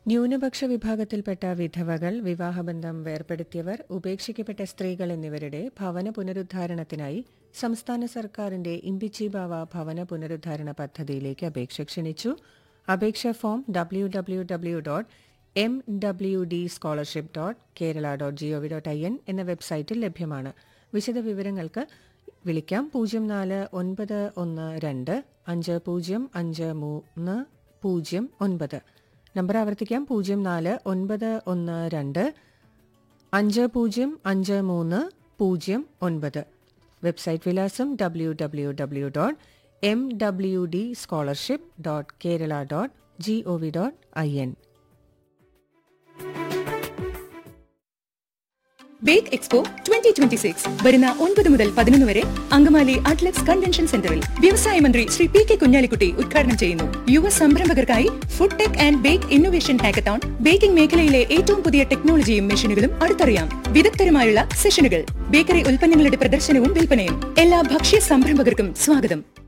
ന്യൂനപക്ഷ വിഭാഗത്തിൽപ്പെട്ട വിധവകൾ വിവാഹബന്ധം വേർപെടുത്തിയവർ ഉപേക്ഷിക്കപ്പെട്ട സ്ത്രീകൾ എന്നിവരുടെ ഭവന പുനരുദ്ധാരണത്തിനായി സംസ്ഥാന സർക്കാരിന്റെ ഇമ്പിച്ചി ബാവ ഭവന പുനരുദ്ധാരണ പദ്ധതിയിലേക്ക് അപേക്ഷ ക്ഷണിച്ചു അപേക്ഷ form W W W dot M W D scholarship dot Kerala dot G O V dot I N എന്ന വെബ്സൈറ്റിൽ ലഭ്യമാണ് വിശദവിവരങ്ങൾക്ക് വിളിക്കാം പൂജ്യം നാല് ഒൻപത് ഒന്ന് രണ്ട് അഞ്ച് പൂജ്യം അഞ്ച് മൂന്ന് പൂജ്യം ഒൻപത് നമ്പർ ആവർത്തിക്കാം പൂജ്യം നാല് ഒൻപത് ഒന്ന് രണ്ട് അഞ്ച് പൂജ്യം അഞ്ച് മൂന്ന് പൂജ്യം ഒൻപത് വെബ്സൈറ്റ് വിലാസം W W W dot M W D scholarship dot Kerala dot G O V dot I N bake expo twenty twenty six വരുന്ന ഒൻപത് മുതൽ പതിനൊന്ന് വരെ അങ്കമാലി അറ്റ്ലറ്റ്സ് കൺവെൻഷൻ സെന്ററിൽ വ്യവസായ മന്ത്രി ശ്രീ പി കെ കുഞ്ഞാലിക്കുട്ടി ഉദ്ഘാടനം ചെയ്യുന്നു യുവ സംരംഭകർക്കായി food tech and bake innovation hackathon baking മേഖലയിലെ ഏറ്റവും പുതിയ ടെക്നോളജിയും മെഷീനുകളും അടുത്തറിയാം വിദഗ്ധരുമായുള്ള സെഷനുകൾ ബേക്കറി ഉൽപ്പന്നങ്ങളുടെ പ്രദർശനവും വിൽപ്പനയും എല്ലാ ഭക്ഷ്യ സംരംഭകർക്കും സ്വാഗതം